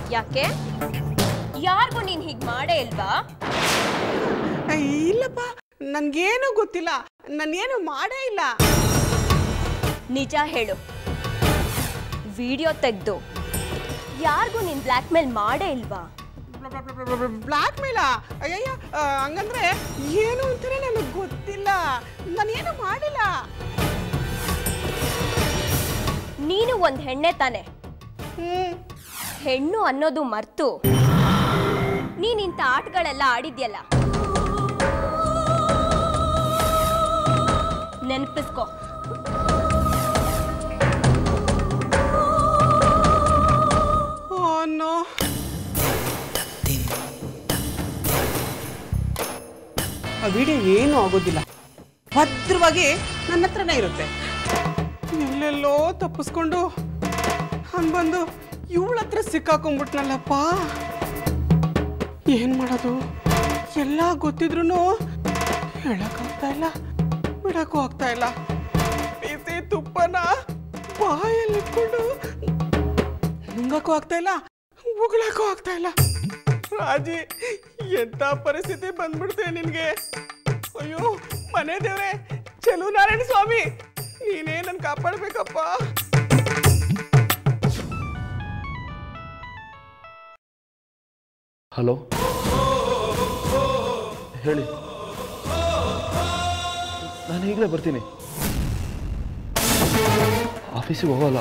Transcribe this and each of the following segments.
ಯಾಕೆ ಯಾರಿಗೂ ನೀನ್ ಹೀಗ್ ಮಾಡೇ ಇಲ್ವಾ ಇಲ್ಲಪ್ಪ ನನ್ಗೇನು ಗೊತ್ತಿಲ್ಲ ನಾನೇನು ಮಾಡೇ ಇಲ್ಲ ನಿಜ ಹೇಳು ವಿಡಿಯೋ ತೆಗ್ದು ಯಾರಿಗೂ ನೀನ್ ಬ್ಲ್ಯಾಕ್ ಮೇಲ್ ಮಾಡೇ ಇಲ್ವಾ ಬ್ಲ್ಯಾಕ್ ಮೇಲ ಅಯ್ಯಯ್ಯ ಆ, ಹಂಗಂದ್ರೆ ಏನು ಅಂತಾನೆ ನನಗೆ ಗೊತ್ತಿಲ್ಲ ನಾನೇನು ಮಾಡಿಲ್ಲ ನೀನು ಒಂದ್ ಹೆಣ್ಣೆ ತಾನೆ ಹ್ಮ್ ಹೆಣ್ಣು ಅನ್ನೋದು ಮರ್ತು ನೀನ್ ಇಂಥ ಆಟಗಳೆಲ್ಲ ಆಡಿದ್ಯಲ್ಲ ನೆನಪಿಸ್ಕೋ Oh no. ಆ ವಿಡಿಯೋ ಏನೂ ಆಗೋದಿಲ್ಲ ಭದ್ರವಾಗಿ ನನ್ನ ಹತ್ರನೇ ಇರುತ್ತೆ ಎಲ್ಲೆಲ್ಲೋ ತಪ್ಪಿಸ್ಕೊಂಡು ಹಂಗ್ ಬಂದು ಇವಳ ಹತ್ರ ಸಿಕ್ಕಾಕೊಂಡ್ಬಿಟ್ನಲ್ಲಪ್ಪ ಏನ್ ಮಾಡೋದು ಎಲ್ಲ ಗೊತ್ತಿದ್ರು ಹೇಳಕ್ಕಾಗ್ತಾ ಇಲ್ಲ ಬಿಡಕ್ಕೂ ಆಗ್ತಾ ಇಲ್ಲ ಬಿಸಿ ತುಪ್ಪನ ಬಾಯಲ್ಲಿ ಇಟ್ಕೊಂಡು ನುಂಗಕ್ಕೂ ಆಗ್ತಾ ಇಲ್ಲ ಉಗುಳಕ್ಕೂ ಆಗ್ತಾ ಇಲ್ಲ ರಾಜಿ ಎಂತ ಪರಿಸ್ಥಿತಿ ಬಂದ್ಬಿಡ್ತೆ ನಿನ್ಗೆ ಅಯ್ಯೋ ಮನೆ ದೇವ್ರೆ ಚಲು ನಾರಾಯಣ ಸ್ವಾಮಿ ನೀನೇ ನನ್ ಕಾಪಾಡ್ಬೇಕಪ್ಪ ಹಲೋ ಹೇಳಿ ನಾನು ಈಗಲೇ ಬರ್ತೀನಿ ಆಫೀಸಿಗೆ ಹೋಗಲ್ಲ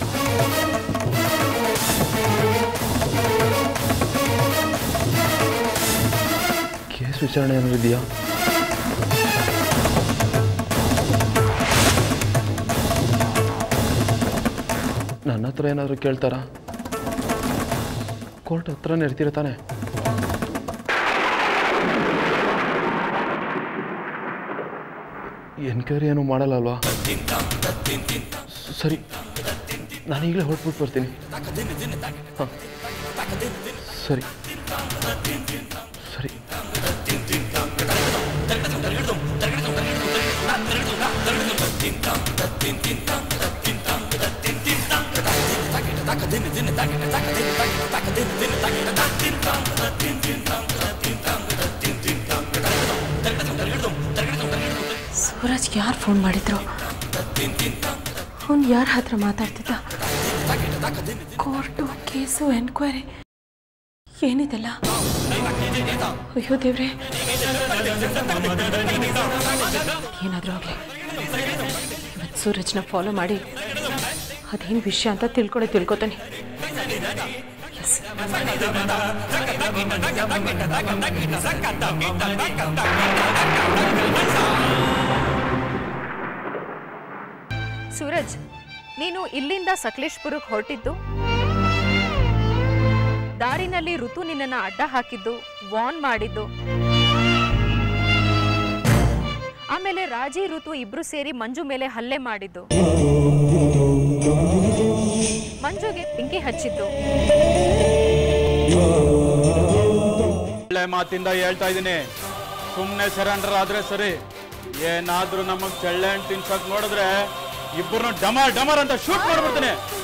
ಕೇಸ್ ವಿಚಾರಣೆ ಏನಾದ್ರು ಇದೆಯಾ ನನ್ನ ಹತ್ರ ಏನಾದರೂ ಕೇಳ್ತಾರಾ ಕೋರ್ಟ್ ಹತ್ರನೇ ಇರ್ತೀರ ತಾನೆ ಎನ್ಕ್ವೈರಿ ಏನು ಮಾಡಲ್ಲ ಅಲ್ವಾ ಸರಿ ನಾನು ಈಗಲೇ ಹೊರಟ್ಬಿಟ್ಟು ಬರ್ತೀನಿ ಹಾಂ ಸರಿ ಸರಿ ಸೂರಜ್ ಯಾರು ಫೋನ್ ಮಾಡಿದ್ರು ಅವ್ನು ಯಾರ ಹತ್ರ ಮಾತಾಡ್ತಿದ್ದ ಕೋರ್ಟು ಕೇಸು ಎನ್ಕ್ವೈರಿ ಏನಿದೆಲ್ಲ ಅಯ್ಯೋ ದೇವ್ರೆ ಏನಾದರೂ ಆಗಲಿ ಇವತ್ತು ಸೂರಜ್ನ ಫಾಲೋ ಮಾಡಿ ಅದೇನು ವಿಷಯ ಅಂತ ತಿಳ್ಕೊಡೆ ತಿಳ್ಕೊತಾನೆ ಎಸ್ ಸೂರಜ್ ನೀನು ಇಲ್ಲಿಂದ ಸಕಲೇಶ್ಪುರಕ್ಕೆ ಹೊರಟಿದ್ದು ದಾರಿನಲ್ಲಿ ಋತು ನಿನ್ನನ್ನು ಅಡ್ಡ ಹಾಕಿದ್ದು ವಾರ್ನ್ ಮಾಡಿದ್ದು ಆಮೇಲೆ ರಾಜಿ ಋತು ಇಬ್ರು ಸೇರಿ ಮಂಜು ಮೇಲೆ ಹಲ್ಲೆ ಮಾಡಿದ್ದು ಮಂಜುಗೆ ಬೆಂಕಿ ಹಚ್ಚಿದ್ದು ಒಳ್ಳೆ ಮಾತಿಂದ ಹೇಳ್ತಾ ಇದ್ದೀನಿ ಸುಮ್ಮನೆ ಸರೆಂಡರ್ ಆದ್ರೆ ಸರಿ ಏನಾದ್ರೂ ನಮಗ್ ಚಳ್ಳೆ ಹಣ್ಣು ತಿನ್ಸಕ್ ನೋಡಿದ್ರೆ ಇಬ್ಬರನ್ನು ಡಮರ್ ಡಮರ್ ಅಂತ ಶೂಟ್ ಮಾಡ್ಬಿಡ್ತೀನಿ